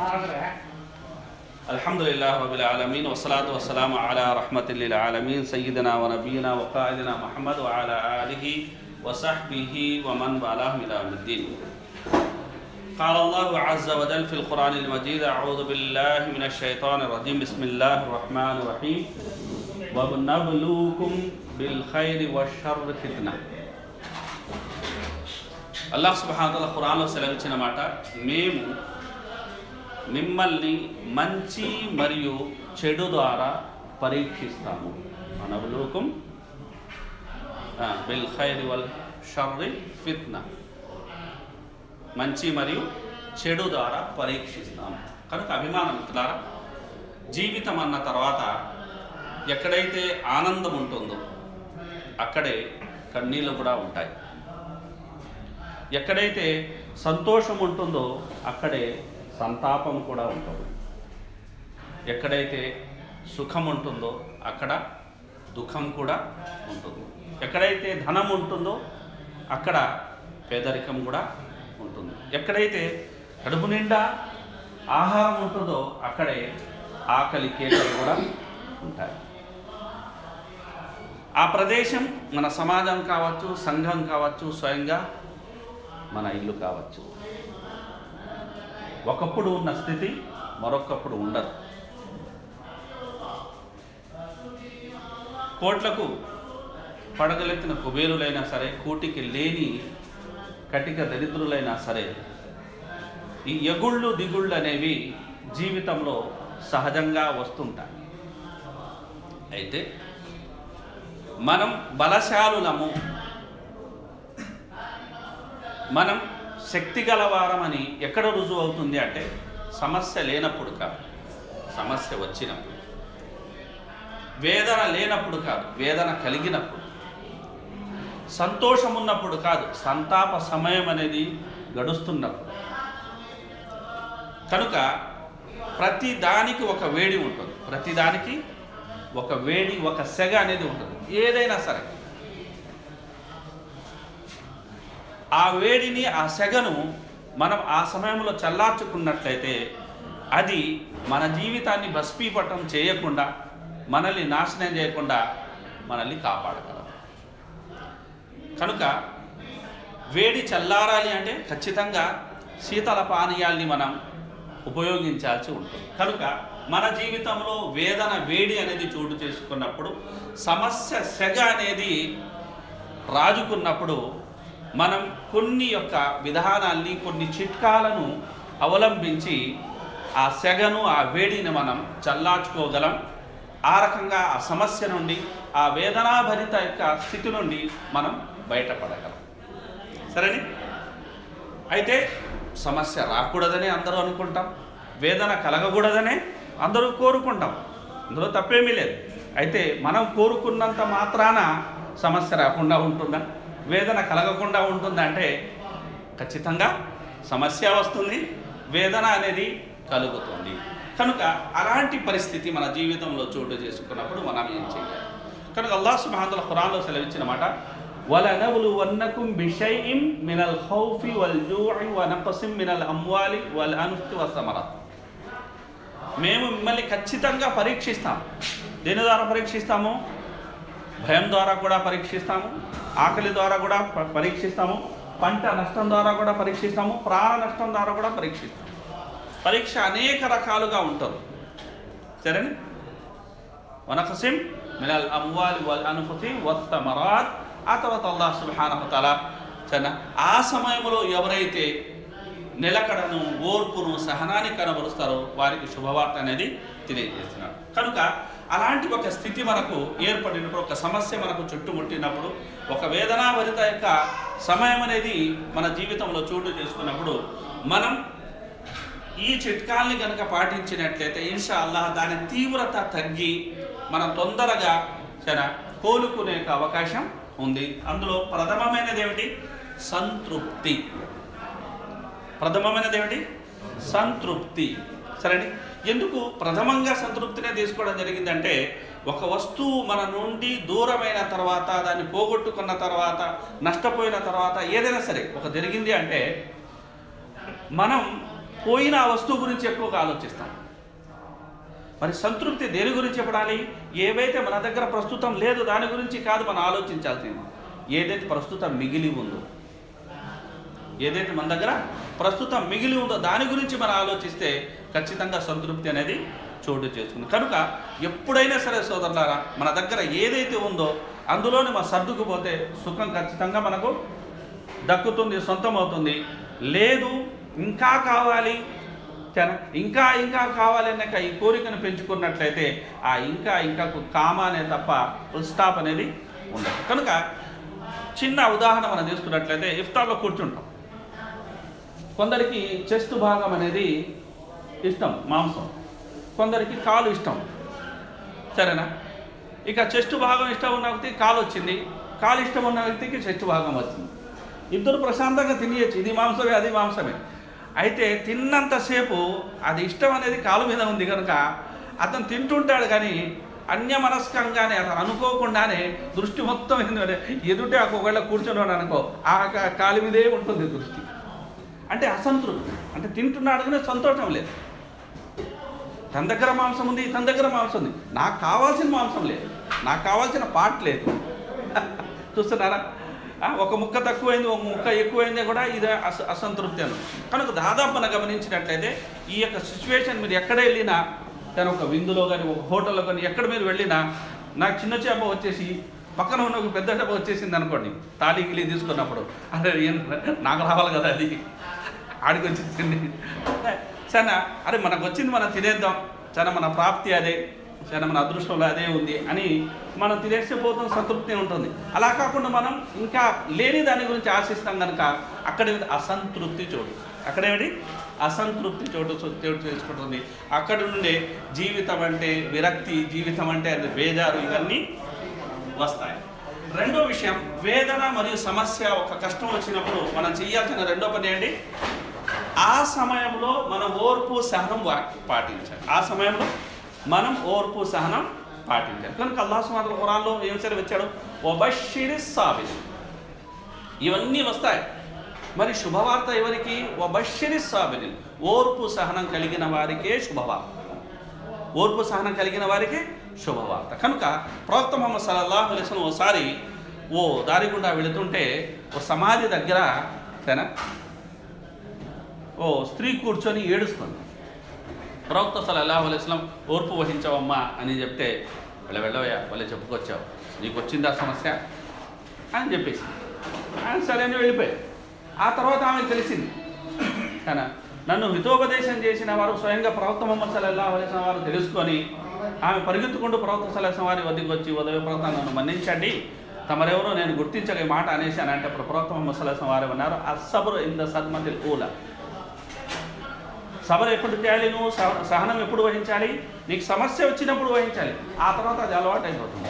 الحمد لله رب العالمين والصلاة والسلام على رحمة للعالمين سيدنا ونبينا وقائدنا محمد وعلى آله وصحبه ومن والاه إلى يوم الدين قال الله عز وجل في القرآن المجيد أعوذ بالله من الشيطان الرجيم بسم الله الرحمن الرحيم وبنبلوكم بالخير والشر فتنة అల్లాహ్ సుబ్హానతల ఖురాన్లో సెలవిచ్చిన మాట మేము మిమ్మల్ని మంచి మరియు చెడు ద్వారా పరీక్షిస్తాము అనవలోకం బిల్ ఖైరి వల్ షర్రి ఫిత్న మంచి మరియు చెడు ద్వారా పరీక్షిస్తాము కనుక అభిమానం మిత్రులారా జీవితం అన్న తర్వాత ఎక్కడైతే ఆనందం ఉంటుందో అక్కడే కన్నీళ్ళు కూడా ఉంటాయి ఎక్కడైతే సంతోషం ఉంటుందో అక్కడే సంతాపం కూడా ఉంటుంది ఎక్కడైతే సుఖం ఉంటుందో అక్కడ దుఃఖం కూడా ఉంటుంది ఎక్కడైతే ధనం ఉంటుందో అక్కడ పేదరికం కూడా ఉంటుంది ఎక్కడైతే కడుపు నిండా ఆహారం ఉంటుందో అక్కడే ఆకలి కేకలు కూడా ఉంటాయి ఆ ప్రదేశం మన సమాజం కావచ్చు సంఘం కావచ్చు స్వయంగా మన ఇల్లు కావచ్చు ఒకప్పుడు ఉన్న స్థితి మరొకప్పుడు ఉండదు కోట్లకు పడగలెత్తిన కుబేరులైనా సరే కూటికి లేని కటిక దరిద్రులైనా సరే ఈ ఎగుళ్ళు దిగుళ్ళు అనేవి జీవితంలో సహజంగా వస్తుంటాయి అయితే మనం బలశాలులము మనం శక్తి గలవారమని ఎక్కడ రుజువు అవుతుంది అంటే సమస్య లేనప్పుడు కాదు సమస్య వచ్చినప్పుడు వేదన లేనప్పుడు కాదు వేదన కలిగినప్పుడు సంతోషం ఉన్నప్పుడు కాదు సంతాప సమయం అనేది గడుస్తున్నప్పుడు కనుక ప్రతి దానికి ఒక వేడి ఉంటుంది ప్రతి దానికి ఒక వేడి ఒక సెగ అనేది ఉంటుంది ఏదైనా సరే ఆ వేడిని ఆ సెగను మనం ఆ సమయంలో చల్లార్చుకున్నట్లయితే అది మన జీవితాన్ని భస్మీపటం చేయకుండా మనల్ని నాశనం చేయకుండా మనల్ని కాపాడగలదు కనుక వేడి చల్లారాలి అంటే ఖచ్చితంగా శీతల పానీయాల్ని మనం ఉపయోగించాల్సి ఉంటుంది కనుక మన జీవితంలో వేదన వేడి అనేది చోటు చేసుకున్నప్పుడు సమస్య సెగ అనేది రాజుకున్నప్పుడు మనం కొన్ని యొక్క విధానాల్ని కొన్ని చిట్కాలను అవలంబించి ఆ సెగను ఆ వేడిని మనం చల్లార్చుకోగలం ఆ రకంగా ఆ సమస్య నుండి ఆ వేదనాభరిత యొక్క స్థితి నుండి మనం బయటపడగలం సరేని అయితే సమస్య రాకూడదని అందరూ అనుకుంటాం వేదన కలగకూడదనే అందరూ కోరుకుంటాం అందులో తప్పేమీ లేదు అయితే మనం కోరుకున్నంత మాత్రాన సమస్య రాకుండా ఉంటుందా వేదన కలగకుండా ఉంటుందంటే ఖచ్చితంగా సమస్య వస్తుంది వేదన అనేది కలుగుతుంది కనుక అలాంటి పరిస్థితి మన జీవితంలో చోటు చేసుకున్నప్పుడు మనం ఏం చేయాలి కనుక అల్లాహ్ సుబ్హానహు ఖురాన్లో సెలవిచ్చిన మాట وَلَنَبْلُوَنَّكُمْ بِشَيْءٍ مِنَ الْخَوْفِ وَالْجُوعِ وَنَقْصٍ مِنَ الْأَمْوَالِ وَالْأَنْفُسِ وَالثَّمَرَاتِ మేము మిమ్మల్ని ఖచ్చితంగా పరీక్షిస్తాం దేని ద్వారా పరీక్షిస్తాము భయం ద్వారా కూడా పరీక్షిస్తాము ఆకలి ద్వారా కూడా ప- పరీక్షిస్తాము పంట నష్టం ద్వారా కూడా పరీక్షిస్తాము ప్రాణ నష్టం ద్వారా కూడా పరీక్షిస్తాము పరీక్ష అనేక రకాలుగా ఉంటుంది సరేనా వనఫసిం మినల్ అమ్వాలి వల్ అనుఫసి వస్తమరాత్ ఆ తర్వాత అల్లాహ్ సుబ్హానహు తఆలా సరేనా ఆ సమయంలో ఎవరైతే నిలకడను ఓర్పును సహనాన్ని కనబరుస్తారో వారికి శుభవార్త అనేది తెలియజేస్తున్నాడు కనుక అలాంటి ఒక స్థితి మనకు ఏర్పడినప్పుడు ఒక సమస్య మనకు చుట్టుముట్టినప్పుడు ఒక వేదనాభరిత యొక్క సమయం అనేది మన జీవితంలో చోటు చేసుకున్నప్పుడు మనం ఈ చిట్కాల్ని కనుక పాటించినట్లయితే ఇన్షా అల్లాహ్ దాని తీవ్రత తగ్గి మనం తొందరగా చాలా కోలుకునే యొక్క అవకాశం ఉంది అందులో ప్రథమమైనది ఏమిటి సంతృప్తి ప్రథమమైనది ఏమిటి సంతృప్తి సరేండి ఎందుకు ప్రథమంగా సంతృప్తినే తీసుకోవడం జరిగిందంటే ఒక వస్తువు మన నుండి దూరమైన తర్వాత దాన్ని పోగొట్టుకున్న తర్వాత నష్టపోయిన తర్వాత ఏదైనా సరే ఒక జరిగింది అంటే మనం పోయిన ఆ వస్తువు గురించి ఎక్కువగా ఆలోచిస్తాం మరి సంతృప్తి దేని గురించి చెప్పడాలి ఏవైతే మన దగ్గర ప్రస్తుతం లేదు దాని గురించి కాదు మనం ఆలోచించాల్సింది ఏదైతే ప్రస్తుతం మిగిలి ఉందో ఏదైతే మన దగ్గర ప్రస్తుతం మిగిలి ఉందో దాని గురించి మనం ఆలోచిస్తే ఖచ్చితంగా సంతృప్తి అనేది చోటు చేసుకుంది కనుక ఎప్పుడైనా సరే సోదరులారా మన దగ్గర ఏదైతే ఉందో అందులోని మనం సర్దుకుపోతే సుఖం ఖచ్చితంగా మనకు దక్కుతుంది సొంతం అవుతుంది లేదు ఇంకా కావాలి చన- ఇంకా ఇంకా కావాలి అనే ఈ కోరికను పెంచుకున్నట్లయితే ఆ ఇంకా ఇంకా కామ అనే తప్ప ఫుల్ స్టాప్ అనేది ఉండదు కనుక చిన్న ఉదాహరణ మనం తీసుకున్నట్లయితే ఇఫ్తార్లో కూర్చుంటాం కొందరికి చెస్ట్ భాగం అనేది ఇష్టం మాంసం కొందరికి కాలు ఇష్టం సరేనా ఇక చెస్ట్ భాగం ఇష్టం ఉన్న వ్యక్తికి కాలు వచ్చింది కాలు ఇష్టం ఉన్న వ్యక్తికి చెస్ట్ భాగం వచ్చింది ఇద్దరు ప్రశాంతంగా తినేయచ్చు ఇది మాంసమే అది మాంసమే అయితే తిన్నంతసేపు అది ఇష్టం అనేది కాలు మీద ఉంది కనుక అతను తింటుంటాడు కానీ అన్యమనస్కంగానే అతను అనుకోకుండానే దృష్టి మొత్తం ఏంటంటే ఎదుటే ఒకవేళ కూర్చొని ఉన్నాడు అనుకో ఆ కా- కాలు మీదే ఉంటుంది దృష్టి అంటే అసంతృప్తి అంటే తింటున్నాడు కానీ సంతోషం లేదు తన దగ్గర మాంసం ఉంది తన దగ్గర మాంసం ఉంది నాకు కావాల్సిన మాంసం లేదు నాకు కావాల్సిన పార్ట్ లేదు చూస్తున్నారా ఆ, ఒక ముక్క తక్కువైంది ఒక ముక్క ఎక్కువైంది కూడా ఇది అస అసంతృప్తి అని కనుక దాదాపు మనం గమనించినట్లయితే ఈ యొక్క సిచ్యువేషన్ మీరు ఎక్కడ వెళ్ళినా కానీ ఒక విందులో కానీ ఒక హోటల్లో కానీ ఎక్కడ మీరు వెళ్ళినా నాకు చిన్న చేప వచ్చేసి పక్కన ఉన్న ఒక పెద్ద చేప వచ్చేసింది అనుకోండి తాళి గిలి తీసుకున్నప్పుడు అరే ఏం నాకు రావాలి కదా అది ఆడికి వచ్చింది సరే అరే మనకు వచ్చింది మనం తినేద్దాం చాలా మన ప్రాప్తి అదే చాలా మన అదృష్టంలో అదే ఉంది అని మనం తినేస్తే పోతాం సంతృప్తి ఉంటుంది అలా కాకుండా మనం ఇంకా లేని దాని గురించి ఆశిస్తాం కనుక అక్కడ అసంతృప్తి చోటు అక్కడేమిటి అసంతృప్తి చోటు చోటు చేసుకుంటుంది అక్కడ నుండే జీవితం అంటే విరక్తి జీవితం అంటే అది బేజారు ఇవన్నీ వస్తాయి రెండో విషయం వేదన మరియు సమస్య ఒక కష్టం వచ్చినప్పుడు మనం చేయాల్సిన రెండో పని ఏంటి ఆ సమయంలో మనం ఓర్పు సహనం వా- పాటించాలి ఆ సమయంలో మనం ఓర్పు సహనం పాటించాలి కనుక అల్లాహ్ సుమార్ ఖురాన్లో ఏం సరే వచ్చాడు ఒబషిరి సాబిరి ఇవన్నీ వస్తాయి మరి శుభవార్త ఎవరికి ఒబషిరి సాబిరి ఓర్పు సహనం కలిగిన వారికే శుభవార్త ఓర్పు సహనం కలిగిన వారికి శుభవార్త కనుక ప్రవక్త మొహమ్మద్ సల్లల్లాహు అలైహి వసల్లం ఓసారి ఓ దారి గుండా వెళుతుంటే ఓ సమాధి దగ్గర సరేనా ఓ స్త్రీ కూర్చొని ఏడుస్తుంది ప్రవక్త సల్లల్లాహు అలైహి వసల్లం ఓర్పు వహించవమ్మా అని చెప్తే వెళ్ళ వెళ్ళవయ్యా వాళ్ళే చెప్పుకొచ్చావు నీకు వచ్చిందా సమస్య అని చెప్పేసి ఆయన సరే అని వెళ్ళిపోయాయి ఆ తర్వాత ఆమెకు తెలిసింది కానీ నన్ను హితోపదేశం చేసిన వారు స్వయంగా ప్రవక్త మొహమ్మద్ సల్లల్లాహు అలైహి వసల్లం వారు తెలుసుకొని ఆమె పరిగెత్తుకుంటూ ప్రవక్త సల్లల్లాహు వారి వద్దకు వచ్చి ఉదయ ప్రవక్త నన్ను మన్నించండి తమరెవరో నేను గుర్తించక ఈ మాట అనేసి అని అంటే అప్పుడు ప్రవక్త మొహమ్మద్ సల్లల్లాహు వారు అన్నారు అస్సబరు ఇన్ ద సద్మతిల్ ఊల సబర్ ఎప్పుడు చేయాలి నువ్వు సహ- సహనం ఎప్పుడు వహించాలి నీకు సమస్య వచ్చినప్పుడు వహించాలి ఆ తర్వాత అది అలవాటు అయిపోతుంది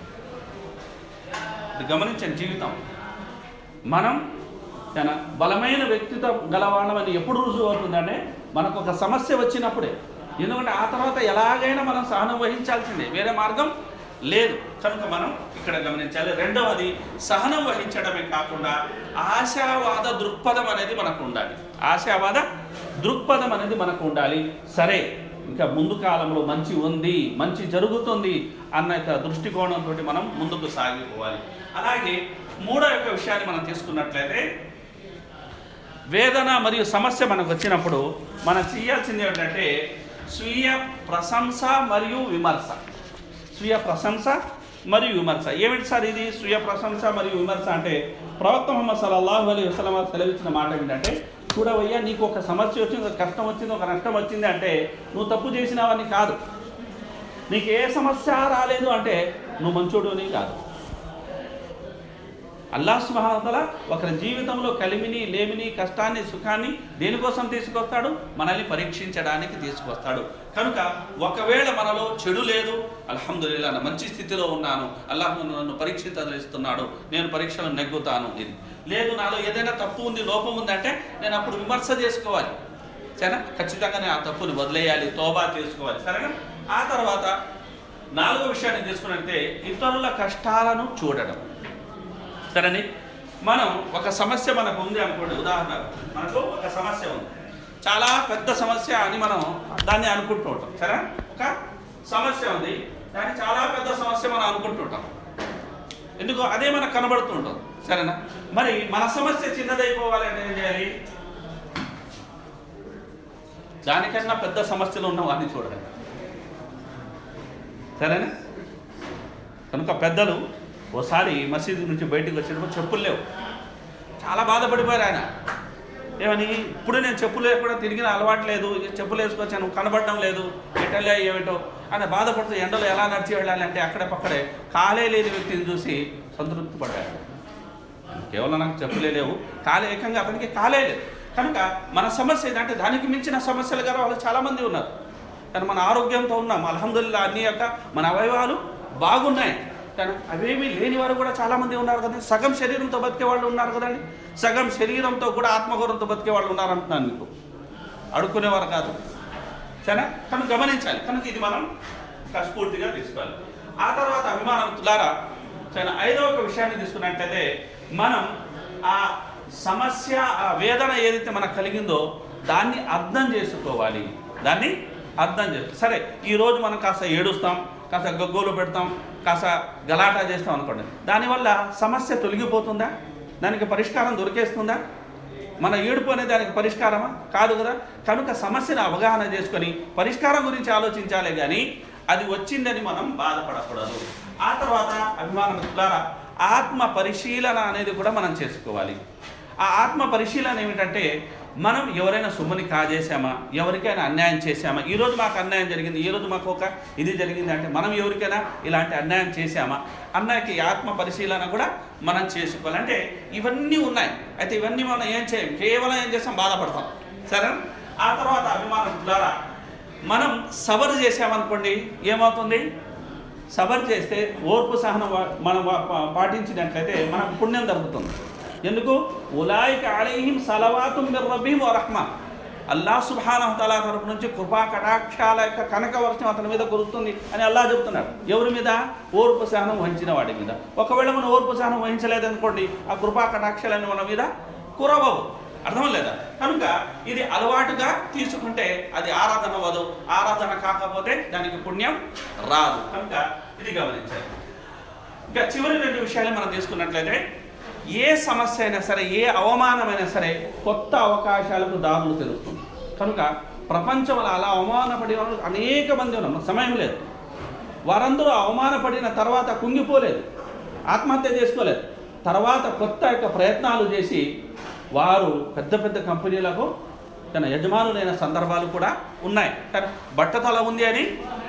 ఇది గమనించండి జీవితం మనం చాలా బలమైన వ్యక్తిత్వం గలవాళ్ళమని ఎప్పుడు రుజువు అవుతుందంటే మనకు ఒక సమస్య వచ్చినప్పుడే ఎందుకంటే ఆ తర్వాత ఎలాగైనా మనం సహనం వహించాల్సిందే వేరే మార్గం లేదు కనుక మనం ఇక్కడ గమనించాలి రెండవది సహనం వహించడమే కాకుండా ఆశావాద దృక్పథం అనేది మనకు ఉండాలి ఆశావాద దృక్పథం అనేది మనకు ఉండాలి సరే ఇంకా ముందు కాలంలో మంచి ఉంది మంచి జరుగుతుంది అన్న యొక్క దృష్టికోణంతో మనం ముందుకు సాగిపోవాలి అలాగే మూడో యొక్క విషయాన్ని మనం తీసుకున్నట్లయితే వేదన మరియు సమస్య మనకు వచ్చినప్పుడు మనం చేయాల్సింది ఏంటంటే స్వీయ ప్రశంస మరియు విమర్శ స్వీయ ప్రశంస మరియు విమర్శ ఏమిటి సార్ ఇది స్వీయ ప్రశంస మరియు విమర్శ అంటే ప్రవక్త ముహమ్మద్ సల్లల్లాహు అలైహి వసల్లం వారు సెలవిచ్చిన మాట ఏంటంటే చూడవయ్యా నీకు ఒక సమస్య వచ్చింది ఒక కష్టం వచ్చింది ఒక నష్టం వచ్చింది అంటే నువ్వు తప్పు చేసినావని కాదు నీకు ఏ సమస్య రాలేదు అంటే నువ్వు మంచోడు అని కాదు అల్లాహ్ సుబ్హానహువతఆలా ఒకరి జీవితంలో కలిమిని లేమిని కష్టాన్ని సుఖాన్ని దేనికోసం తీసుకొస్తాడు మనల్ని పరీక్షించడానికి తీసుకొస్తాడు కనుక ఒకవేళ మనలో చెడు లేదు అల్హమ్దుల్లా నా మంచి స్థితిలో ఉన్నాను అల్లాహ్ నన్ను పరీక్షించదలిస్తున్నాడు నేను పరీక్షలు నెగ్గుతాను ఇది లేదు నాలో ఏదైనా తప్పు ఉంది లోపం ఉంది అంటే నేను అప్పుడు విమర్శ చేసుకోవాలి సరేనా ఖచ్చితంగా నేను ఆ తప్పుని వదిలేయాలి తోబా చేసుకోవాలి సరేనా ఆ తర్వాత నాలుగో విషయాన్ని తీసుకున్నట్టే ఇతరుల కష్టాలను చూడడం సరేని మనం ఒక సమస్య మనకు ఉంది అనుకోండి ఉదాహరణ మనకు ఒక సమస్య ఉంది చాలా పెద్ద సమస్య అని మనం దాన్ని అనుకుంటూ ఉంటాం సరే ఒక సమస్య ఉంది దాన్ని చాలా పెద్ద సమస్య మనం అనుకుంటుంటాం ఎందుకు అదే మనకు కనబడుతూ ఉంటుంది సరేనా మరి మన సమస్య చిన్నదైపోవాలి అంటే ఏం చేయాలి దానికన్నా పెద్ద సమస్యలు ఉన్న వాడిని చూడాలి సరేనా కనుక పెద్దలు ఓసారి మసీదు నుంచి బయటికి వచ్చినప్పుడు చెప్పులు లేవు చాలా బాధపడిపోయారు ఆయన ఏమని ఇప్పుడు నేను చెప్పులు లేకుండా తిరిగిన అలవాటు లేదు చెప్పులు వేసుకొచ్చాను కనబడడం లేదు ఎటలే ఏమిటో అని బాధపడుతూ ఎండలో ఎలా నడిచి వెళ్ళాలి అంటే అక్కడే పక్కడే కాలే లేని వ్యక్తిని చూసి సంతృప్తి పడ్డాడు కేవలం నాకు చెప్పులే లేవు కాలే ఏకంగా అతనికి కాలే లేదు కనుక మన సమస్య ఏంటంటే దానికి మించిన సమస్యలు గల వాళ్ళు చాలామంది ఉన్నారు కానీ మన ఆరోగ్యంతో ఉన్నాం అల్హమ్దుల్లా అన్ని యొక్క మన అవయవాలు బాగున్నాయి కానీ అవేమీ లేని వారు కూడా చాలామంది ఉన్నారు కదండి సగం శరీరంతో బతికే వాళ్ళు ఉన్నారు కదండి సగం శరీరంతో కూడా ఆత్మగౌరవంతో బతికే వాళ్ళు ఉన్నారు అంటున్నాను మీకు అడుక్కునేవారు కాదు సరే కనుక గమనించాలి కనుక ఇది మనం ఒక స్ఫూర్తిగా తీసుకోవాలి ఆ తర్వాత అభిమానవంతులారా సరే ఐదవ ఒక విషయాన్ని తీసుకున్నట్లయితే మనం ఆ సమస్య ఆ వేదన ఏదైతే మనకు కలిగిందో దాన్ని అర్థం చేసుకోవాలి దాన్ని అర్థం చేస్తాం సరే ఈరోజు మనం కాస్త ఏడుస్తాం కాస్త గగ్గోలు పెడతాం కాస్త గలాటా చేస్తాం అనుకోండి దానివల్ల సమస్య తొలగిపోతుందా దానికి పరిష్కారం దొరికేస్తుందా మన ఏడుపు అనే దానికి పరిష్కారమా కాదు కదా కనుక సమస్యను అవగాహన చేసుకొని పరిష్కారం గురించి ఆలోచించాలి కానీ అది వచ్చిందని మనం బాధపడకూడదు ఆ తర్వాత అభిమానం ద్వారా ఆత్మ పరిశీలన అనేది కూడా మనం చేసుకోవాలి ఆ ఆత్మ పరిశీలన ఏమిటంటే మనం ఎవరైనా సొమ్ముని కాజేసామా ఎవరికైనా అన్యాయం చేశామా ఈరోజు మాకు అన్యాయం జరిగింది ఈరోజు మాకు ఒక ఇది జరిగింది అంటే మనం ఎవరికైనా ఇలాంటి అన్యాయం చేశామా అన్నకి ఆత్మ పరిశీలన కూడా మనం చేసుకోవాలి అంటే ఇవన్నీ ఉన్నాయి అయితే ఇవన్నీ మనం ఏం చేయం కేవలం ఏం చేస్తాం బాధపడతాం సరే ఆ తర్వాత అభిమానం ద్వారా మనం సబరు చేసామనుకోండి ఏమవుతుంది సబర్ చేస్తే ఓర్పు సహనం వా- మనం వా- పా- పాటించినట్లయితే మనకు పుణ్యం దొరుకుతుంది ఎందుకు ఉలాయిక అలీహిం సలవాతుం మిర్ రబ్బీహిం వ రహ్మ అల్లాహ్ సుబ్హానహు తఆలా తరపు నుంచి కృపా కటాక్షాల యొక్క కనక వర్షం అతని మీద కురుస్తుంది అని అల్లాహ్ చెప్తున్నాడు ఎవరి మీద ఓర్పు సహనం వహించిన వాడి మీద ఒకవేళ మనం ఓర్పు సహనం వహించలేదనుకోండి ఆ కృపా కటాక్షాలన్నీ మన మీద కురవవు అర్థం లేదా కనుక ఇది అలవాటుగా తీసుకుంటే అది ఆరాధన అవ్వదు ఆరాధన కాకపోతే దానికి పుణ్యం రాదు కనుక ఇది గమనించాలి ఇంకా చివరి రెండు విషయాలు మనం తీసుకున్నట్లయితే ఏ సమస్య అయినా సరే ఏ అవమానమైనా సరే కొత్త అవకాశాలకు దారులు తెలుస్తుంది కనుక ప్రపంచంలో అలా అవమానపడే వాళ్ళు అనేక మంది ఉన్నారు మనకు సమయం లేదు వారందరూ అవమానపడిన తర్వాత కుంగిపోలేదు ఆత్మహత్య చేసుకోలేదు తర్వాత కొత్త యొక్క ప్రయత్నాలు చేసి వారు పెద్ద పెద్ద కంపెనీలకు తన యజమానులైన సందర్భాలు కూడా ఉన్నాయి కానీ బట్టతల ఉంది అని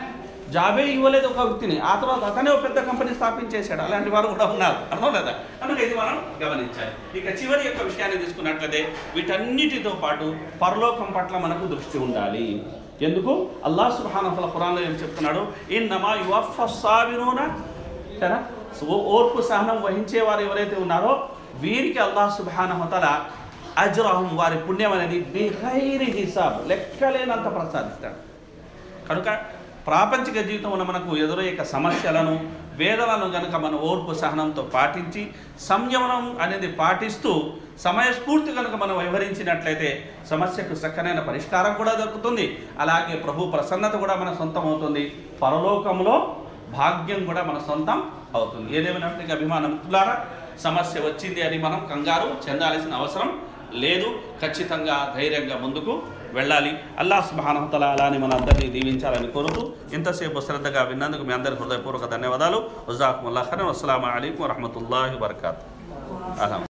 జాబే ఇవ్వలేదు ఒక వ్యక్తిని ఆ తర్వాత అతనే ఒక పెద్ద కంపెనీ స్థాపించేశాడు అలాంటి వారు కూడా ఉన్నారు అర్థం లేదా కనుక ఇది మనం గమనించాలి ఇక చివరి యొక్క విషయాన్ని తీసుకున్నట్లయితే వీటన్నిటితో పాటు పరలోకం పట్ల మనకు దృష్టి ఉండాలి ఎందుకు అల్లాహ్ సుబ్హానహు వతఆలా ఖురాన్లో ఏం చెప్తున్నాడు ఇన్నమా యువఫ సాబిరూన సరే ఓ- ఓర్పు సహనం వహించే వారు ఎవరైతే ఉన్నారో వీరికి అల్లాహ్ సుబ్హానహు వతఆలా అజ్రహం వారి పుణ్యం అనేది బిహైరి హిసాబ్ లెక్కలేనంత ప్రసాదిస్తాడు కనుక ప్రాపంచిక జీవితంలో మనకు ఎదురయ్యే సమస్యలను వేదనలను గనుక మన ఓర్పు సహనంతో పాటించి సంయమనం అనేది పాటిస్తూ సమయస్ఫూర్తి కనుక మనం వ్యవహరించినట్లయితే సమస్యకు చక్కనైన పరిష్కారం కూడా దొరుకుతుంది అలాగే ప్రభు ప్రసన్నత కూడా మన సొంతం అవుతుంది పరలోకంలో భాగ్యం కూడా మన సొంతం అవుతుంది ఏదేమైనప్పటికీ అభిమానం ద్వారా సమస్య వచ్చింది అని మనం కంగారు చెందాల్సిన అవసరం లేదు ఖచ్చితంగా ధైర్యంగా ముందుకు వెళ్ళాలి అల్లాహ్ సుబ్హానహుతల అలానే మన అందరినీ దీవించాలని కోరుతూ ఇంతసేపు శ్రద్ధగా విన్నందుకు మీ అందరి హృదయపూర్వక ధన్యవాదాలు వజాకుముల్లా ఖైరన్ అస్సలాము అలైకుం వరహమతుల్లాహి వబర్కాతు అల్హమ్దులిల్లాహ్